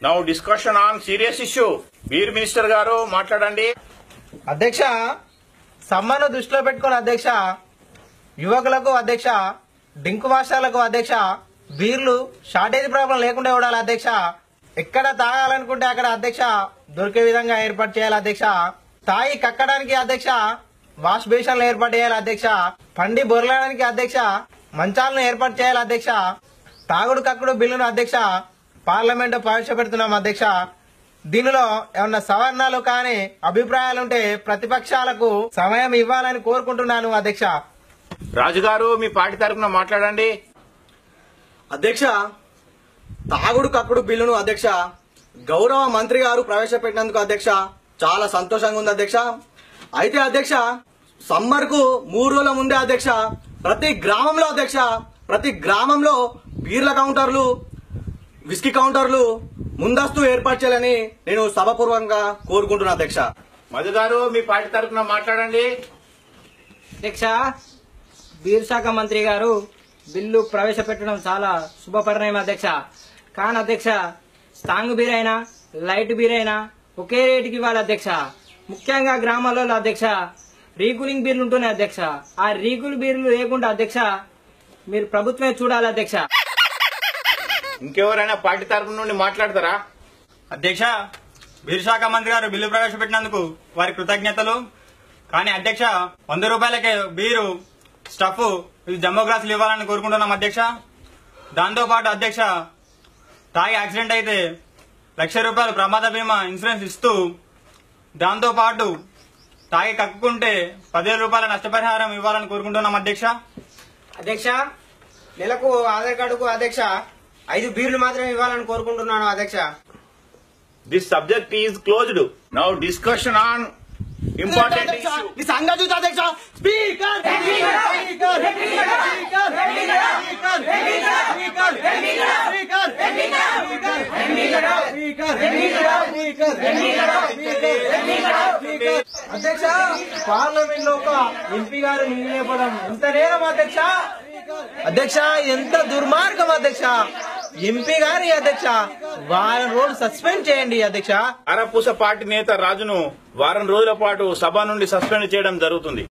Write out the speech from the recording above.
now discussion on serious issue beer minister గారు మాట్లాడండి అధ్యక్ష సమ్మను దృష్టిలో పెట్టుకుని అధ్యక్ష యువకులకు అధ్యక్ష డింకు మాస్టర్లకు అధ్యక్ష బీర్లు షార్టేజ్ ప్రాబ్లం లేకుండా ఉండాలి అధ్యక్ష ఎక్కడ తాగాలనుకుంటే అక్కడ అధ్యక్ష దొరికే విధంగా ఏర్పాటు చేయాలి అధ్యక్ష తాగి కక్కడానికి అధ్యక్ష వాష్ బేషన్లు ఏర్పాటు చేయాలి అధ్యక్ష పండి బొరలడానికి అధ్యక్ష మంచాలను ఏర్పాటు చేయాలి అధ్యక్ష తాగుడు కక్కుడు బిల్లును అధ్యక్ష పార్లమెంట్ ప్రవేశపెడుతున్నాం అధ్యక్ష దీనిలో ఏమన్నా సవరణలు కానీ అభిప్రాయాలుంటే ప్రతిపక్షాలకు సమయం ఇవ్వాలని కోరుకుంటున్నాను అధ్యక్ష రాజు గారు మీ పార్టీ తరఫున మాట్లాడండి అధ్యక్ష తాగుడు కక్కుడు బిల్లును అధ్యక్ష గౌరవ మంత్రి గారు ప్రవేశపెట్టినందుకు అధ్యక్ష చాలా సంతోషంగా ఉంది అధ్యక్ష అయితే అధ్యక్ష సమ్మర్ కు మూడు రోజుల ముందే అధ్యక్ష ప్రతి గ్రామంలో అధ్యక్ష ప్రతి గ్రామంలో బీర్ల కౌంటర్లు విస్కీ కౌంటర్లు ముందస్తు ఏర్పాటు చేయాలని నేను సభపూర్వకంగా కోరుకుంటున్నా అధ్యక్ష మధు గారు మీ పార్టీ తరఫున మాట్లాడండి అధ్యక్ష బీర్ శాఖ మంత్రి గారు బిల్లు ప్రవేశపెట్టడం చాలా శుభపరిణామం అధ్యక్ష కానీ అధ్యక్ష స్ట్రాంగ్ బీర్ అయినా లైట్ బీర్ అయినా ఒకే రేటుకి ఇవ్వాలి అధ్యక్ష ముఖ్యంగా గ్రామాలలో అధ్యక్ష రీకూలింగ్ బీర్లు ఉంటున్నాయి అధ్యక్ష ఆ రీకూల్ బీర్లు లేకుండా అధ్యక్ష మీరు ప్రభుత్వమే చూడాలి అధ్యక్ష ఇంకెవరైనా పార్టీ తరఫు నుండి మాట్లాడతారా అధ్యక్ష బీర్ శాఖ మంత్రి గారు బిల్లు ప్రవేశపెట్టినందుకు వారి కృతజ్ఞతలు కానీ అధ్యక్ష వంద రూపాయలకే బీరు స్టఫ్ ఇది జమ్మో గ్లాసులు ఇవ్వాలని కోరుకుంటున్నాం అధ్యక్ష దాంతో పాటు అధ్యక్ష తాగి యాక్సిడెంట్ అయితే లక్ష రూపాయలు ప్రమాద బీమా ఇన్సూరెన్స్ ఇస్తూ దాంతో పాటు తాగి కక్కుకుంటే పదివేల రూపాయల నష్టపరిహారం ఇవ్వాలని కోరుకుంటున్నాం అధ్యక్ష అధ్యక్ష నెలకు ఆధార్ కార్డుకు అధ్యక్ష ఐదు బీర్లు మాత్రమే ఇవ్వాలని కోరుకుంటున్నాను అధ్యక్ష this subject is closed now discussion on important issue ఈ సంగతి అధ్యక్ష స్పీకర్ అధ్యక్ష పార్లమెంట్ లో ఒక ఎంపీ గారు నిలబడడం ఎంత నేరం అధ్యక్ష అధ్యక్ష ఎంత దుర్మార్గం అధ్యక్ష ఎంపీ గారి అధ్యక్ష వారం రోజులు సస్పెండ్ చేయండి అధ్యక్ష అరపూస పార్టీ నేత రాజును వారం రోజుల పాటు సభ నుండి సస్పెండ్ చేయడం జరుగుతుంది